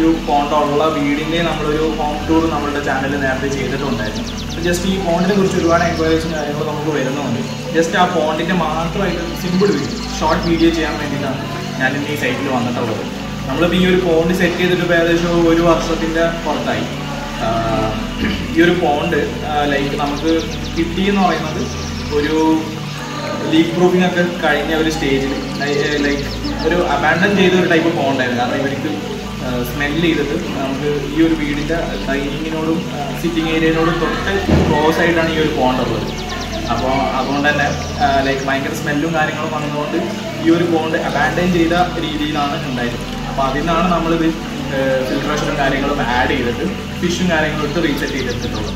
ഒരു പോണ്ടുള്ള വീടിൻ്റെ നമ്മളൊരു ഹോം ടൂർ നമ്മളുടെ ചാനലിൽ നേരത്തെ ചെയ്തിട്ടുണ്ടായിരുന്നു അപ്പോൾ ജസ്റ്റ് ഈ പോണ്ടിനെ കുറിച്ച് ഒരുപാട് എൻക്വയറീസും കാര്യങ്ങളും നമുക്ക് വരുന്നുണ്ട് ജസ്റ്റ് ആ പോണ്ടിൻ്റെ മാത്രമായിട്ട് സിമ്പിൾ വീഡിയോ ഷോർട്ട് വീഡിയോ ചെയ്യാൻ വേണ്ടിയിട്ടാണ് ഞാൻ ഇന്ന് ഈ സൈറ്റിൽ വന്നിട്ടുള്ളത് നമ്മളിപ്പോൾ ഈ ഒരു പോണ്ട് സെറ്റ് ചെയ്തിട്ട് ഇപ്പോൾ ഏകദേശം ഒരു വർഷത്തിൻ്റെ പുറത്തായി ആഹ് ഈ ഒരു പോണ്ട് ലൈക്ക് നമുക്ക് കിട്ടിയെന്ന് പറയുന്നത് ഒരു ലീക്ക് പ്രൂഫിംഗ് ഒക്കെ കഴിഞ്ഞ ഒരു സ്റ്റേജിൽ ലൈക്ക് ഒരു അബാൻഡൻ ചെയ്ത ഒരു ടൈപ്പ് പോണ്ടായിരുന്നു കാരണം ഇവർക്ക് സ്മെല്ല് ചെയ്തിട്ട് നമുക്ക് ഈ ഒരു വീടിൻ്റെ ഡൈനിങ്ങിനോടും സിറ്റിംഗ് ഏരിയനോടും തൊട്ട് ക്ലോസ് ആയിട്ടാണ് ഈ ഒരു പോണ്ട് ഉള്ളത് അപ്പോൾ അതുകൊണ്ട് തന്നെ ലൈക്ക് ഭയങ്കര സ്മെല്ലും കാര്യങ്ങളും വന്നതുകൊണ്ട് ഈ ഒരു പോണ്ട് അബാൻഡൻ ചെയ്ത രീതിയിലാണ് ഉണ്ടായിരുന്നത് അപ്പോൾ അതിൽ നിന്നാണ് നമ്മളിത് ഫിൽട്രേഷനും കാര്യങ്ങളും ആഡ് ചെയ്തിട്ട് ഫിഷും കാര്യങ്ങളും ഇട്ട് റീസെറ്റ് ചെയ്തെടുത്തിട്ടുള്ളത്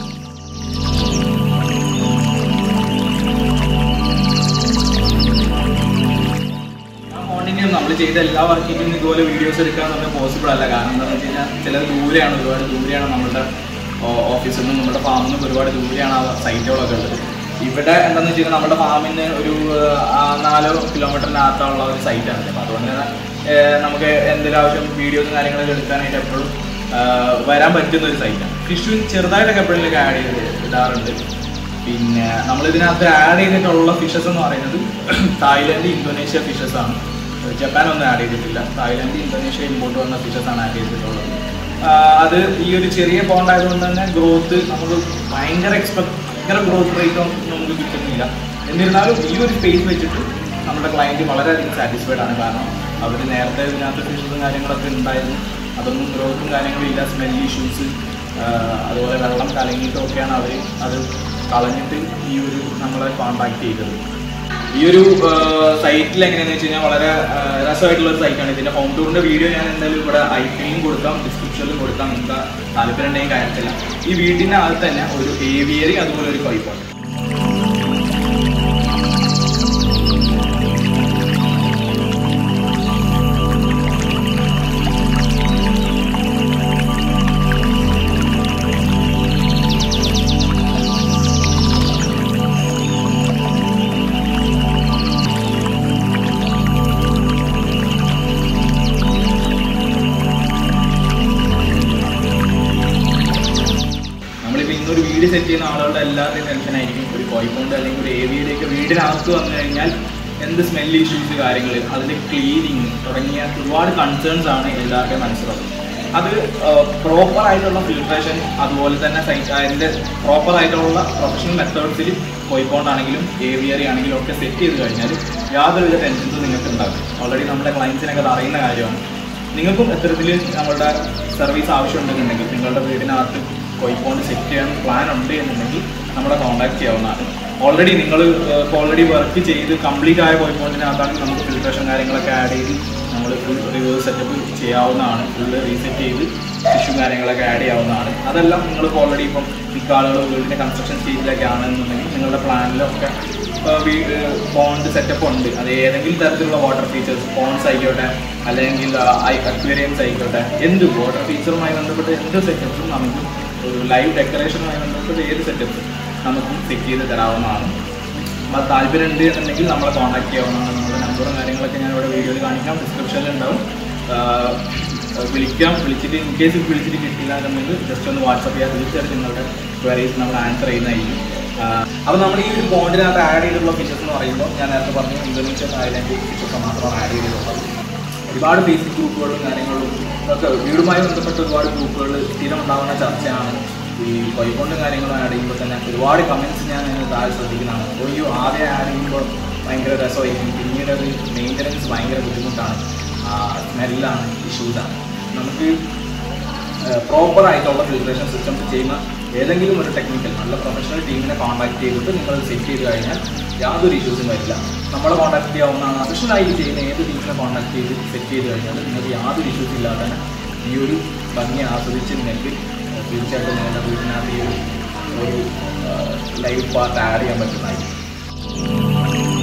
ആ ഫോണിന് നമ്മൾ ചെയ്ത എല്ലാ വർക്കിനും ഇതുപോലെ വീഡിയോസ് എടുക്കുക എന്ന് പറഞ്ഞാൽ പോസിബിൾ അല്ല കാരണം എന്താണെന്ന് വെച്ച് കഴിഞ്ഞാൽ ചിലത് ദൂരെയാണ് ഒരുപാട് ദൂരെയാണ് നമ്മുടെ ഓഫീസിൽ നിന്നും നമ്മുടെ ഫാമിൽ നിന്നും ഒരുപാട് ദൂരെയാണ് ആ സൈറ്റുകളൊക്കെ ഉള്ളത് ഇവിടെ എന്താണെന്ന് വെച്ച് കഴിഞ്ഞാൽ നമ്മുടെ ഫാമിന് ഒരു ആ, നാലോ കിലോമീറ്ററിനകത്തുള്ള ഒരു സൈറ്റാണ് അപ്പോൾ അതുകൊണ്ട് തന്നെ ഏഹ്, നമുക്ക് എന്തെങ്കിലും ആവശ്യം വീഡിയോസും കാര്യങ്ങളൊക്കെ എടുക്കാനായിട്ട് എപ്പോഴും ആഹ്, വരാൻ പറ്റുന്ന ഒരു സൈറ്റാണ് ഫിഷും ചെറുതായിട്ടൊക്കെ എപ്പോഴെങ്കിലും ആഡ് ചെയ്ത് ഇടാറുണ്ട് പിന്നെ നമ്മൾ ഇതിനകത്ത് ആഡ് ചെയ്തിട്ടുള്ള ഫിഷസ് എന്ന് പറയുന്നത് തായ്ലൻഡ് ഇന്തോനേഷ്യ ഫിഷസ് ആണ് ജപ്പാൻ ഒന്നും ആഡ് ചെയ്തിട്ടില്ല തായ്ലൻഡ് ഇന്തോനേഷ്യ ഇമ്പോർട്ട് വന്ന ഫിഷസ് ആണ് ആഡ് ചെയ്തിട്ടുള്ളത് ആഹ് അത് ഈ ഒരു ചെറിയ പോണ്ട് ആയതുകൊണ്ട് തന്നെ ഗ്രോത്ത് നമുക്ക് ഭയങ്കര എക്സ്പെക്ട് ഭയങ്കര ഗ്രോത്ത് റേറ്റ് ഒന്നും നമുക്ക് കിട്ടുന്നില്ല എന്നിരുന്നാലും ഈ ഒരു സ്പേസ് വെച്ചിട്ട് നമ്മുടെ ക്ലയൻറ്റ് വളരെയധികം സാറ്റിസ്ഫൈഡ് ആണ് കാരണം അവർ നേരത്തെ ഇതിനകത്ത് ഫിഷസും കാര്യങ്ങളൊക്കെ ഉണ്ടായിരുന്നു അതൊന്നും ഗ്രോത്തും കാര്യങ്ങളും ഇല്ല സ്മെൽ ഇഷ്യൂസ് അതുപോലെ വെള്ളം കലങ്ങിയിട്ടൊക്കെയാണ് അവർ അത് കളഞ്ഞിട്ട് ഈ ഒരു നമ്മളെ കോണ്ടാക്ട് ചെയ്തത് ഈ ഒരു സൈറ്റിൽ എങ്ങനെയാണെന്ന് വെച്ച് കഴിഞ്ഞാൽ വളരെ ആ, രസമായിട്ടുള്ള ഒരു സൈറ്റാണ് ഇതിന്റെ ഹോം ടൂറിന്റെ വീഡിയോ ഞാൻ എന്തായാലും ഇവിടെ ഐപ്പിയും കൊടുക്കാം ഡിസ്ക്രിപ്ഷനിലും കൊടുക്കാം നിങ്ങൾക്ക് താല്പര്യം ഉണ്ടെങ്കിൽ കാര്യത്തില്ല ഈ വീടിന്റെ അകത്ത് തന്നെ ഒരു ഏവിയറി അതുപോലെ ഒരു പൈപ്പാണ് നമ്മളിപ്പോൾ ഇന്നൊരു വീട് സെറ്റ് ചെയ്യുന്ന ആളുകളുടെ എല്ലാവരുടെയും ടെൻഷനായിരിക്കും ഒരു കോഴിക്കോണ്ട് അല്ലെങ്കിൽ ഒരു ഏവിയയിലേക്ക് വീടിനകത്ത് വന്നു കഴിഞ്ഞാൽ എന്ത് സ്മെൽ ഇഷ്യൂസ് കാര്യങ്ങൾ അതിൻ്റെ ക്ലീനിങ് തുടങ്ങിയ ഒരുപാട് കൺസേൺസ് ആണ് എല്ലാവരുടെയും മനസ്സിലുള്ളത് അത് പ്രോപ്പർ ആയിട്ടുള്ള ഫിൽട്രേഷൻ അതുപോലെ തന്നെ സൈറ്റ് അതിൻ്റെ പ്രോപ്പർ ആയിട്ടുള്ള പ്രൊഫഷണൽ മെത്തേഡ്സിൽ കോഴിക്കോണ്ടാണെങ്കിലും ഏവിയറി ആണെങ്കിലും ഒക്കെ സെറ്റ് ചെയ്ത് കഴിഞ്ഞാൽ യാതൊരുവിധ ടെൻഷൻസും നിങ്ങൾക്ക് ഉണ്ടാകും ഓൾറെഡി നമ്മുടെ ക്ലയൻസിനൊക്കെ അത് അറിയുന്ന കാര്യമാണ് നിങ്ങൾക്കും എത്തരത്തിൽ നമ്മളുടെ സർവീസ് ആവശ്യമുണ്ടെന്നുണ്ടെങ്കിൽ നിങ്ങളുടെ വീടിനകത്ത് കോഴിക്കോട് സെറ്റ് ചെയ്യാൻ പ്ലാൻ ഉണ്ട് എന്നുണ്ടെങ്കിൽ നമ്മളെ കോൺടാക്ട് ചെയ്യാവുന്നതാണ് ഓൾറെഡി നിങ്ങൾ ഇപ്പോൾ ഓൾറെഡി വർക്ക് ചെയ്ത് കംപ്ലീറ്റ് ആയ കോഴിക്കോടിനകത്താണെങ്കിൽ നമുക്ക് ഫിൽട്രേഷൻ കാര്യങ്ങളൊക്കെ ആഡ് ചെയ്ത് നമ്മൾ ഫുൾ റിവേഴ്സ് സെറ്റപ്പ് ചെയ്യാവുന്നതാണ് ഫുള്ള് റീസെറ്റ് ചെയ്ത് ടിഷ്യൂ കാര്യങ്ങളൊക്കെ ആഡ് ചെയ്യാവുന്നതാണ് അതെല്ലാം നിങ്ങൾക്ക് ഓൾറെഡി ഇപ്പം മിക്ക ആളുകൾ വീടിൻ്റെ കൺസ്ട്രക്ഷൻ സ്റ്റേജിലൊക്കെ ആണെന്നുണ്ടെങ്കിൽ നിങ്ങളുടെ പ്ലാനിലൊക്കെ പോണ്ട് സെറ്റപ്പ് ഉണ്ട് അത് ഏതെങ്കിലും തരത്തിലുള്ള വാട്ടർ ഫീച്ചേഴ്സ് പോൺസ് ആയിക്കോട്ടെ അല്ലെങ്കിൽ അക്വേറിയംസ് ആയിക്കോട്ടെ എന്ത് വാട്ടർ ഫീച്ചറുമായി ബന്ധപ്പെട്ട് എന്ത് സെറ്റപ്സും നമുക്ക് ഒരു ലൈവ് ഡെക്കറേഷനുമായി ബന്ധപ്പെട്ട് ഏത് സെറ്റപ്പ് നമുക്ക് സെറ്റ് ചെയ്ത് തരാവുന്നതാണ് അപ്പോൾ അത് താല്പര്യം ഉണ്ട് എന്നുണ്ടെങ്കിൽ നമ്മളെ കോൺടാക്ട് ചെയ്യാവുന്നതാണ് നമ്മുടെ നമ്പറും കാര്യങ്ങളൊക്കെ ഞാൻ ഇവിടെ വീഡിയോയിൽ കാണിക്കാം ഡിസ്ക്രിപ്ഷനിൽ ഉണ്ടാവും ആഹ് വിളിക്കാം വിളിച്ചിട്ട് ഇൻ കേസ് വിളിച്ചിട്ട് കിട്ടില്ല എന്നുണ്ടെങ്കിൽ ജസ്റ്റ് ഒന്ന് വാട്സപ്പ് ചെയ്യാൻ തീർച്ചയായിട്ടും നിങ്ങളുടെ ക്വയറീസ് നമ്മൾ ആൻസർ ചെയ്യുന്നതായിരിക്കും അപ്പോൾ നമ്മൾ ഈ ഒരു ബോണ്ടിനകത്ത് ആഡ് ചെയ്തിട്ടുള്ള ഫിഷസ് എന്ന് പറയുമ്പോൾ ഞാൻ നേരത്തെ പറഞ്ഞു ഇന്തോനേഷ്യ തായ്ലാൻഡ് ഫിഷസ് മാത്രമാണ് ആഡ് ചെയ്തിട്ടുള്ളത് ഒരുപാട് ഫേസ്ബുക്ക് ഗ്രൂപ്പുകളും കാര്യങ്ങളും ഒക്കെ വീടുമായി ബന്ധപ്പെട്ട ഒരുപാട് ഗ്രൂപ്പുകൾ സ്ഥിരം ഉണ്ടാകുന്ന ചർച്ചയാണ് ഈ കോഴിക്കോണ്ടും കാര്യങ്ങളും ആഡ് ചെയ്യുമ്പോൾ തന്നെ ഒരുപാട് കമൻറ്റ്സ് ഞാൻ ഇതിന് താഴെ ശ്രദ്ധിക്കുന്നതാണ് അയ്യോ ആദ്യം ആഡ് ചെയ്യുമ്പോൾ ഭയങ്കര രസമായിരിക്കും പിന്നീട് അത് മെയിൻ്റനൻസ് ഭയങ്കര ബുദ്ധിമുട്ടാണ് സ്മെല്ലാണ് ഇഷ്യൂസാണ് നമുക്ക് പ്രോപ്പർ ആയിട്ടുള്ള ഫിൽട്രേഷൻ സിസ്റ്റം ചെയ്യുന്ന ഏതെങ്കിലും ഒരു ടെക്നിക്കൽ നല്ല പ്രൊഫഷണൽ ടീമിനെ കോൺടാക്ട് ചെയ്തിട്ട് നിങ്ങൾ സെറ്റ് ചെയ്ത് കഴിഞ്ഞാൽ യാതൊരു ഇഷ്യൂസും വരില്ല നമ്മളെ കോൺടാക്ട് ചെയ്യാവുന്നതാണ് അഫീഷ്യലായിട്ട് ചെയ്യുന്ന ഏത് ടീമിനെ കോൺടാക്ട് ചെയ്ത് സെറ്റ് ചെയ്ത് കഴിഞ്ഞാൽ നിങ്ങൾക്ക് യാതൊരു ഇഷ്യൂസ് ഇല്ലാതെ തന്നെ ഈ ഒരു ഭംഗി ആസ്വദിച്ച് നിങ്ങൾക്ക് തീർച്ചയായിട്ടും നിങ്ങളുടെ വീട്ടിനകത്ത് ഈ ഒരു ഒരു ലൈവ് പാർട്ട് ആഡ് ചെയ്യാൻ പറ്റുന്നതായിരിക്കും